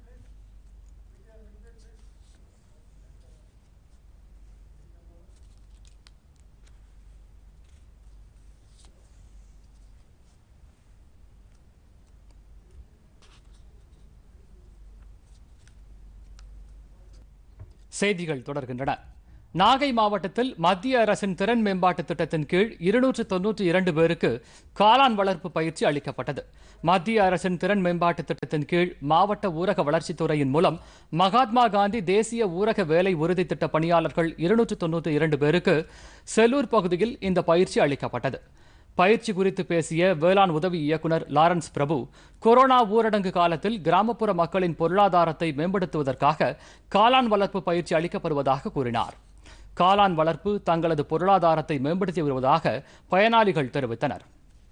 செய்திகள் தொடர்கின்றன நாகை மாவட்டத்தில் மத்திய அரசின் திறன் மேம்பாட்டு திட்டத்தின் கீழ் இருநூற்று தொன்னூற்றி இரண்டு பேருக்கு காளான் வளர்ப்பு பயிற்சி அளிக்கப்பட்டது மத்திய அரசின் திறன் மேம்பாட்டு திட்டத்தின் கீழ் மாவட்ட ஊரக வளர்ச்சித்துறையின் மூலம் மகாத்மா காந்தி தேசிய ஊரக வேலை உறுதி திட்ட பணியாளர்கள் இருநூற்று தொன்னூற்றி இரண்டு பேருக்கு செல்லூர் பகுதியில் இந்த பயிற்சி அளிக்கப்பட்டது பயிற்சி குறித்து பேசிய வேளாண் உதவி இயக்குனர் லாரன்ஸ் பிரபு கொரோனா ஊரடங்கு காலத்தில் கிராமப்புற மக்களின் பொருளாதாரத்தை மேம்படுத்துவதற்காக காளான் வளர்ப்பு பயிற்சி அளிக்கப்படுவதாக கூறினார் காளான் வளர்ப்பு தங்களது பொருளாதாரத்தை மேம்படுத்தி வருவதாக பயனாளிகள் தெரிவித்தனர்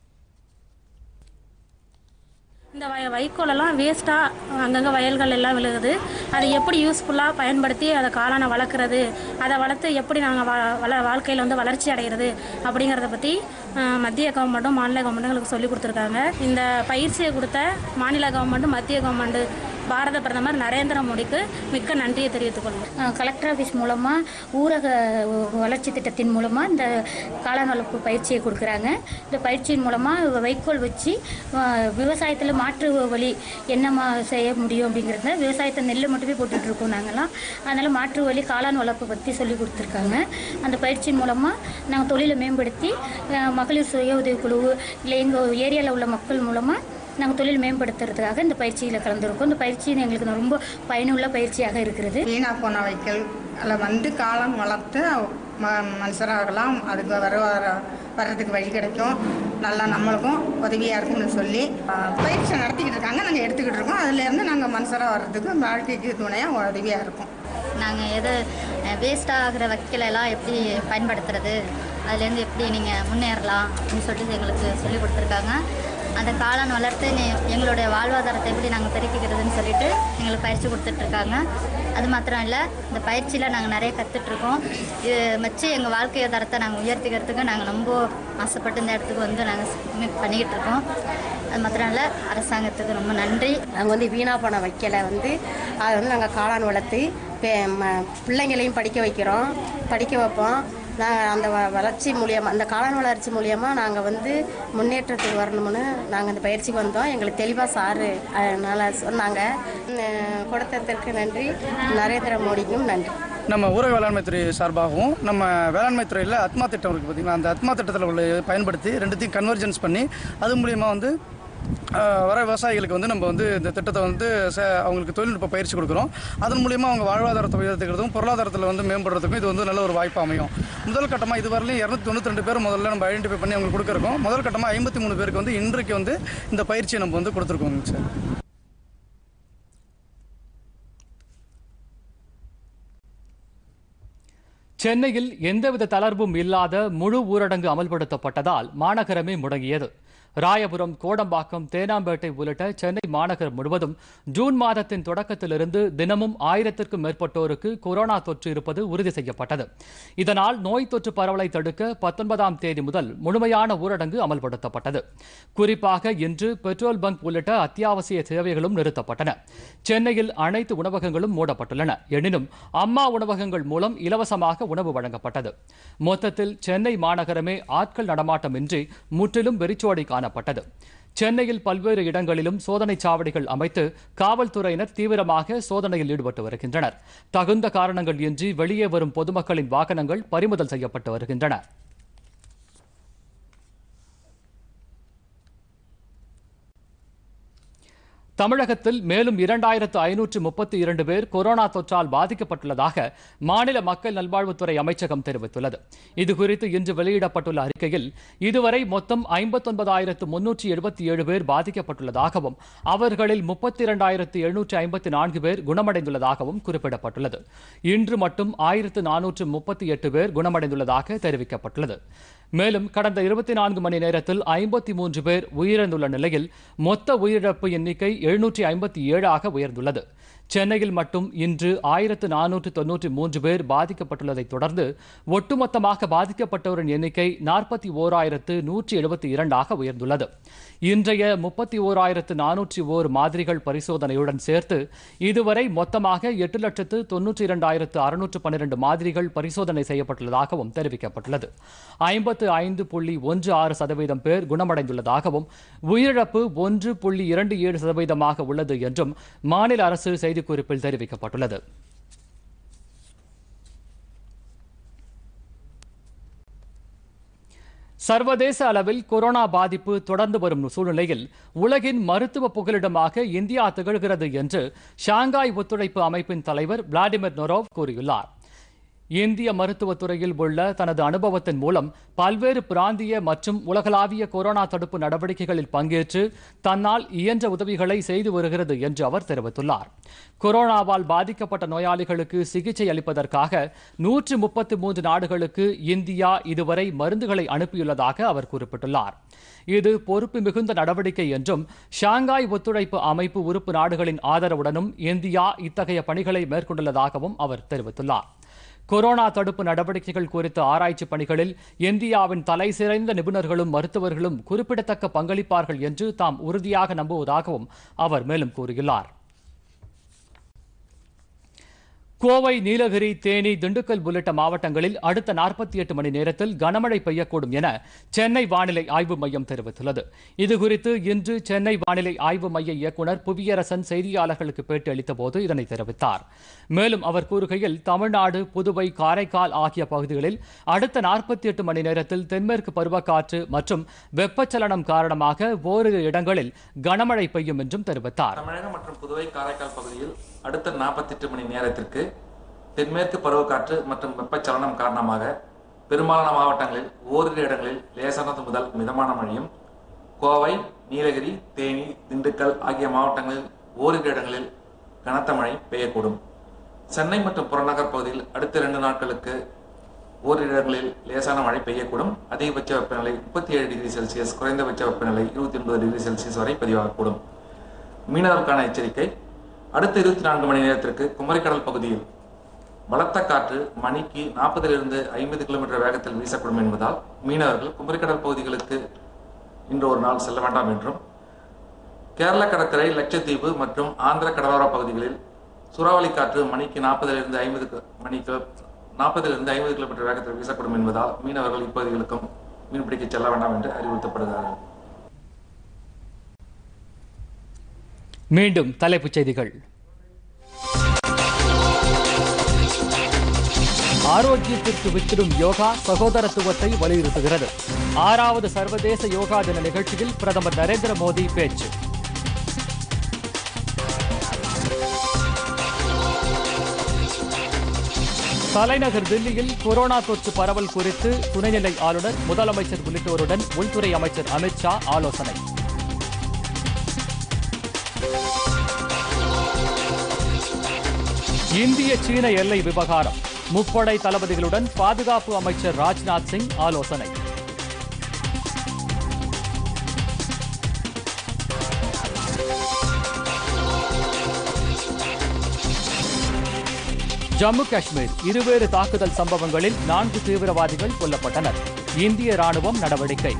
இந்த வய வைக்கோலெல்லாம் வேஸ்ட்டாக அங்கங்கே வயல்கள் எல்லாம் விழுகுது அதை எப்படி யூஸ்ஃபுல்லாக பயன்படுத்தி அதை காளானை வளர்க்குறது அதை வளர்த்து எப்படி நாங்கள் வ வள வாழ்க்கையில் வந்து வளர்ச்சி அடைகிறது அப்படிங்கிறத பற்றி அஹ், மத்திய கவர்மெண்ட்டும் மாநில கவர்மெண்ட்டும் எங்களுக்கு சொல்லி கொடுத்துருக்காங்க இந்த பயிற்சியை கொடுத்த மாநில கவர்மெண்ட்டும் மத்திய கவர்மெண்ட்டு பாரத பிரதமர் நரேந்திர மோடிக்கு மிக்க நன்றியை தெரிவித்துக் கொள்கிறேன் அஹ் கலெக்டர் ஆஃபீஸ் மூலமாக ஊரக வளர்ச்சி திட்டத்தின் மூலமாக இந்த காளான் வளர்ப்பு பயிற்சியை கொடுக்குறாங்க இந்த பயிற்சியின் மூலமாக வைக்கோல் வச்சு விவசாயத்தில் மாற்று வழி என்னமா செய்ய முடியும் அப்படிங்கிறத விவசாயத்தை நெல் மட்டுமே போட்டுட்டு இருக்கோம் நாங்கள்லாம் அதனால் மாற்று வழி காளான் வளர்ப்பு பற்றி சொல்லி கொடுத்துருக்காங்க அந்த பயிற்சியின் மூலமாக நாங்கள் தொழிலை மேம்படுத்தி அஹ் மகளிர் சுய உதவிக்குழு இல்லை எங்கள் ஏரியாவில் உள்ள மக்கள் மூலமாக நாங்கள் தொழில் மேம்படுத்துறதுக்காக இந்த பயிற்சியில் கலந்துருக்கோம் இந்த பயிற்சி எங்களுக்கு ரொம்ப பயனுள்ள பயிற்சியாக இருக்கிறது வீணா போன வைக்கல் அதில் வந்து காலம் வளர்த்து ம மனுஷராகலாம் அதுக்கு வர வர வர்றதுக்கு வழி கிடைக்கும் நல்லா நம்மளுக்கும் உதவியாக இருக்கும்னு சொல்லி ஆஹ், பயிற்சி நடத்திக்கிட்டு இருக்காங்க நாங்கள் எடுத்துக்கிட்டு இருக்கோம் அதுலேருந்து நாங்கள் மனுஷராக வர்றதுக்கு வாழ்க்கைக்கு துணையாக உதவியாக இருக்கும் நாங்கள் எது வேஸ்ட் ஆகிற வைக்கலெல்லாம் எப்படி பயன்படுத்துறது அதுலேருந்து எப்படி நீங்கள் முன்னேறலாம் அப்படின்னு சொல்லிட்டு எங்களுக்கு சொல்லி கொடுத்துருக்காங்க அந்த காளான் வளர்த்து நீ- எங்களுடைய வாழ்வாதாரத்தை எப்படி நாங்கள் பெருக்கிக்கிறதுன்னு சொல்லிட்டு எங்களுக்கு பயிற்சி கொடுத்துட்ருக்காங்க அது மாத்திரம் இல்லை இந்த பயிற்சியில் நாங்கள் நிறைய கற்றுட்ருக்கோம் இது வச்சு எங்கள் வாழ்க்கை தரத்தை நாங்கள் உயர்த்திக்கிறதுக்கு நாங்கள் ரொம்ப ஆசைப்பட்டு இந்த இடத்துக்கு வந்து நாங்கள் பண்ணிக்கிட்டு இருக்கோம் அது மாத்திரம் இல்லை அரசாங்கத்துக்கு ரொம்ப நன்றி நாங்கள் வந்து வீணா போன வைக்கலை வந்து அதை வந்து நாங்கள் காளான் வளர்த்து பே- ம- பிள்ளைங்களையும் படிக்க வைக்கிறோம் படிக்க வைப்போம் நாங்கள் அந்த வ வளர்ச்சி மூலியமாக அந்த காளான் வளர்ச்சி மூலியமாக நாங்கள் வந்து முன்னேற்றத்துக்கு வரணும்னு நாங்கள் இந்த பயிற்சிக்கு வந்தோம் எங்களுக்கு தெளிவாக சாரு அதனால் சொன்னாங்க உம், கொடுத்ததற்கு நன்றி நரேந்திர மோடிக்கும் நன்றி நம்ம ஊரக வேளாண்மை துறை சார்பாகவும் நம்ம வேளாண்மை துறையில் அத்மா திட்டம் இருக்குது பார்த்தீங்களா அந்த அத்மா திட்டத்தில் உள்ள பயன்படுத்தி ரெண்டுத்தையும் கன்வர்ஜென்ஸ் பண்ணி அது மூலியமாக வந்து ஆஹ், வர விவசாயிகளுக்கு வந்து நம்ம வந்து இந்த திட்டத்தை வந்து ச- அவங்களுக்கு தொழில்நுட்ப பயிற்சி கொடுக்குறோம் அதன் மூலியமாக அவங்க வாழ்வாதாரத்தை உயர்த்துக்கிறதும் பொருளாதாரத்தில் வந்து மேம்படுறதுக்கும் இது வந்து நல்ல ஒரு வாய்ப்பு அமையும் முதல் கட்டமாக இதுவரையிலும் இரநூத்தி தொண்ணூற்றி ரெண்டு பேர் முதல்ல நம்ம ஐடென்டிஃபை பண்ணி அவங்களுக்கு கொடுக்குறோம் முதல் கட்டமாக ஐம்பத்தி மூணு பேருக்கு வந்து இன்றைக்கு வந்து இந்த பயிற்சியை நம்ம வந்து கொடுத்துருக்கோங்க சார் சென்னையில் எந்தவித தளர்வும் இல்லாத முழு ஊரடங்கு அமல்படுத்தப்பட்டதால் மாநகரமே முடங்கியது ராயபுரம் கோடம்பாக்கம் தேனாம்பேட்டை உள்ளிட்ட சென்னை மாநகரம் முழுவதும் ஜூன் மாதத்தின் தொடக்கத்திலிருந்து தினமும் ஆயிரத்திற்கும் மேற்பட்டோருக்கு கொரோனா தொற்று இருப்பது உறுதி செய்யப்பட்டது இதனால் நோய் தொற்று பரவலை தடுக்க பத்தொன்பதாம் தேதி முதல் முழுமையான ஊரடங்கு அமல்படுத்தப்பட்டது குறிப்பாக இன்று பெட்ரோல் பங்க் உள்ளிட்ட அத்தியாவசிய சேவைகளும் நிறுத்தப்பட்டன சென்னையில் அனைத்து உணவகங்களும் மூடப்பட்டுள்ளன எனினும் அம்மா உணவகங்கள் மூலம் இலவசமாக உணவு வழங்கப்பட்டது மொத்தத்தில் சென்னை மாநகரமே ஆட்கள் நடமாட்டமின்றி முற்றிலும் வெறிச்சோடி காணப்பட்டது சென்னையில் பல்வேறு இடங்களிலும் சோதனைச் சாவடிகள் அமைத்து காவல்துறையினர் தீவிரமாக சோதனையில் ஈடுபட்டு வருகின்றனர் தகுந்த காரணங்கள் இன்றி வெளியே வரும் பொதுமக்களின் வாகனங்கள் பறிமுதல் செய்யப்பட்டு வருகின்றன தமிழகத்தில் மேலும் இரண்டாயிரத்து ஐநூற்று முப்பத்தி இரண்டு பேர் கொரோனா தொற்றால் பாதிக்கப்பட்டுள்ளதாக மாநில மக்கள் நல்வாழ்வுத்துறை அமைச்சகம் தெரிவித்துள்ளது இதுகுறித்து இன்று வெளியிடப்பட்டுள்ள அறிக்கையில் இதுவரை மொத்தம் ஐம்பத்தொன்பதாயிரத்து முன்னூற்றி எழுபத்தி ஏழு பேர் பாதிக்கப்பட்டுள்ளதாகவும் அவர்களில் முப்பத்தி இரண்டாயிரத்து எழுநூற்றி ஐம்பத்தி நான்கு பேர் குணமடைந்துள்ளதாகவும் குறிப்பிடப்பட்டுள்ளது இன்று மட்டும் ஆயிரத்து நானூற்று முப்பத்தி எட்டு பேர் குணமடைந்துள்ளதாக தெரிவிக்கப்பட்டுள்ளது மேலும் கடந்த இருபத்தி நான்கு மணி நேரத்தில் ஐம்பத்தி மூன்று பேர் உயிரிழந்துள்ள நிலையில் மொத்த உயிரிழப்பு எண்ணிக்கை எழுநூற்றி ஐம்பத்தி ஏழாக உயர்ந்துள்ளது சென்னையில் மட்டும் இன்று ஆயிரத்து நானூற்று தொன்னூற்றி மூன்று பேர் பாதிக்கப்பட்டுள்ளதைத் தொடர்ந்து ஒட்டுமொத்தமாக பாதிக்கப்பட்டோரின் எண்ணிக்கை நாற்பத்தி ஓராயிரத்து நூற்றி எழுபத்தி இரண்டாக உயர்ந்துள்ளது இன்றைய முப்பத்தி ஓராயிரத்து நானூற்றி ஓர் மாதிரிகள் பரிசோதனையுடன் சேர்த்து இதுவரை மொத்தமாக எட்டு லட்சத்து தொன்னூற்றி இரண்டாயிரத்து அறுநூற்று பன்னிரண்டு மாதிரிகள் பரிசோதனை செய்யப்பட்டுள்ளதாகவும் தெரிவிக்கப்பட்டுள்ளது ஐம்பத்து ஐந்து புள்ளி ஒன்று ஆறு சதவீதம் பேர் குணமடைந்துள்ளதாகவும் உயிரிழப்பு ஒன்று புள்ளி இரண்டு ஏழு சதவீதமாக உள்ளது என்றும் மாநில அரசு செய்திக்குறிப்பில் தெரிவிக்கப்பட்டுள்ளது சர்வதேச அளவில் கொரோனா பாதிப்பு தொடர்ந்து வரும் சூழ்நிலையில் உலகின் மருத்துவ புகலிடமாக இந்தியா திகழ்கிறது என்று ஷாங்காய் ஒத்துழைப்பு அமைப்பின் தலைவர் விளாடிமிர் நொரோவ் கூறியுள்ளார் இந்திய மருத்துவத் துறையில் உள்ள தனது அனுபவத்தின் மூலம் பல்வேறு பிராந்திய மற்றும் உலகளாவிய கொரோனா தடுப்பு நடவடிக்கைகளில் பங்கேற்று தன்னால் இயன்ற உதவிகளை செய்து வருகிறது என்று அவர் தெரிவித்துள்ளார் கொரோனாவால் பாதிக்கப்பட்ட நோயாளிகளுக்கு சிகிச்சை அளிப்பதற்காக நூற்று முப்பத்தி மூன்று நாடுகளுக்கு இந்தியா இதுவரை மருந்துகளை அனுப்பியுள்ளதாக அவர் குறிப்பிட்டுள்ளார் இது பொறுப்பு மிகுந்த நடவடிக்கை என்றும் ஷாங்காய் ஒத்துழைப்பு அமைப்பு உறுப்பு நாடுகளின் ஆதரவுடனும் இந்தியா இத்தகைய பணிகளை மேற்கொண்டுள்ளதாகவும் அவர் தெரிவித்துள்ளார் கொரோனா தடுப்பு நடவடிக்கைகள் குறித்த ஆராய்ச்சி பணிகளில் இந்தியாவின் தலைசிறந்த நிபுணர்களும் மருத்துவர்களும் குறிப்பிடத்தக்க பங்களிப்பார்கள் என்று தாம் உறுதியாக நம்புவதாகவும் அவர் மேலும் கூறியுள்ளார் கோவை நீலகிரி தேனி திண்டுக்கல் உள்ளிட்ட மாவட்டங்களில் அடுத்த நாற்பத்தி எட்டு மணி நேரத்தில் கனமழை பெய்யக்கூடும் என சென்னை வானிலை ஆய்வு மையம் தெரிவித்துள்ளது இதுகுறித்து இன்று சென்னை வானிலை ஆய்வு மைய இயக்குநர் புவியரசன் செய்தியாளர்களுக்கு பேட்டி அளித்தபோது இதனை தெரிவித்தார் மேலும் அவர் கூறுகையில் தமிழ்நாடு புதுவை காரைக்கால் ஆகிய பகுதிகளில் அடுத்த நாற்பத்தி எட்டு மணி நேரத்தில் தென்மேற்கு பருவக்காற்று மற்றும் வெப்பச்சலனம் காரணமாக ஓரிரு இடங்களில் கனமழை பெய்யும் என்றும் தெரிவித்தார் தமிழகம் மற்றும் புதுவை காரைக்கால் பகுதியில் அடுத்த நாற்பத்தெட்டு மணி நேரத்திற்கு தென்மேற்கு பருவக்காற்று மற்றும் வெப்பச்சலனம் காரணமாக பெரும்பாலான மாவட்டங்களில் ஓரிரு இடங்களில் லேசானது முதல் மிதமான மழையும் கோவை நீலகிரி தேனி திண்டுக்கல் ஆகிய மாவட்டங்களில் ஓரிரு இடங்களில் கனத்த மழை பெய்யக்கூடும் சென்னை மற்றும் புறநகர் பகுதியில் அடுத்த இரண்டு நாட்களுக்கு ஓரிரு இடங்களில் லேசான மழை பெய்யக்கூடும் அதிகபட்ச வெப்பநிலை முப்பத்தி ஏழு டிகிரி செல்சியஸ் குறைந்தபட்ச வெப்பநிலை இருபத்தி ஒன்பது டிகிரி செல்சியஸ் வரை பதிவாகக்கூடும் மீனவருக்கான எச்சரிக்கை அடுத்த இருபத்தி நான்கு மணி நேரத்திற்கு குமரிக்கடல் பகுதியில் பலத்த காற்று மணிக்கு நாற்பதிலிருந்து ஐம்பது கிலோமீட்டர் வேகத்தில் வீசக்கூடும் என்பதால் மீனவர்கள் குமரிக்கடல் பகுதிகளுக்கு இன்று ஒரு நாள் செல்ல வேண்டாம் என்றும் கேரள கடற்கரை லட்சத்தீவு மற்றும் ஆந்திர கடலோர பகுதிகளில் சூறாவளி காற்று மணிக்கு நாற்பதிலிருந்து ஐம்பது மணி கிலோ நாற்பதிலிருந்து ஐம்பது கிலோமீட்டர் வேகத்தில் வீசக்கூடும் என்பதால் மீனவர்கள் இப்பகுதிகளுக்கும் மீன்பிடிக்க செல்ல வேண்டாம் என்று அறிவுறுத்தப்படுகிறார்கள் மீண்டும் தலைப்புச் செய்திகள் ஆரோக்கியத்திற்கு வித்திடும் யோகா சகோதரத்துவத்தை வலியுறுத்துகிறது ஆறாவது சர்வதேச யோகா தின நிகழ்ச்சியில் பிரதமர் நரேந்திர மோடி பேச்சு தலைநகர் தில்லியில் கொரோனா தொற்று பரவல் குறித்து துணைநிலை ஆளுநர் முதலமைச்சர் உள்ளிட்டோருடன் உள்துறை அமைச்சர் அமித்ஷா ஆலோசனை இந்திய சீன எல்லை விவகாரம் முப்படை தளபதிகளுடன் பாதுகாப்பு அமைச்சர் ராஜ்நாத் சிங் ஆலோசனை ஜம்மு காஷ்மீர் இருவேறு தாக்குதல் சம்பவங்களில் நான்கு தீவிரவாதிகள் கொல்லப்பட்டனர் இந்திய ராணுவம் நடவடிக்கை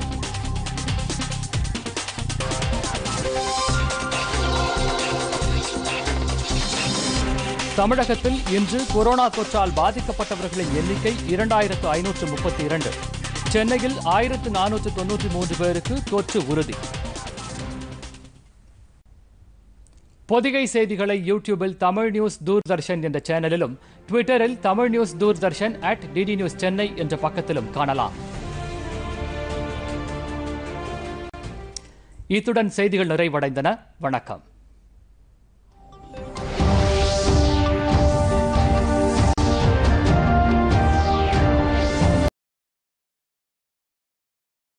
தமிழகத்தில் இன்று கொரோனா தொற்றால் பாதிக்கப்பட்டவர்களின் எண்ணிக்கை இரண்டாயிரத்து ஐநூற்று முப்பத்தி இரண்டு சென்னையில் ஆயிரத்து நானூற்று தொன்னூற்றி மூன்று பேருக்கு தொற்று உறுதி பொதிகை செய்திகளை யூடியூபில் தமிழ் நியூஸ் தூர்தர்ஷன் என்ற சேனலிலும் ட்விட்டரில் Tamil news Doordarshan at DD news Chennai என்ற பக்கத்திலும் காணலாம் இத்துடன் செய்திகள் நிறைவடைந்தன வணக்கம்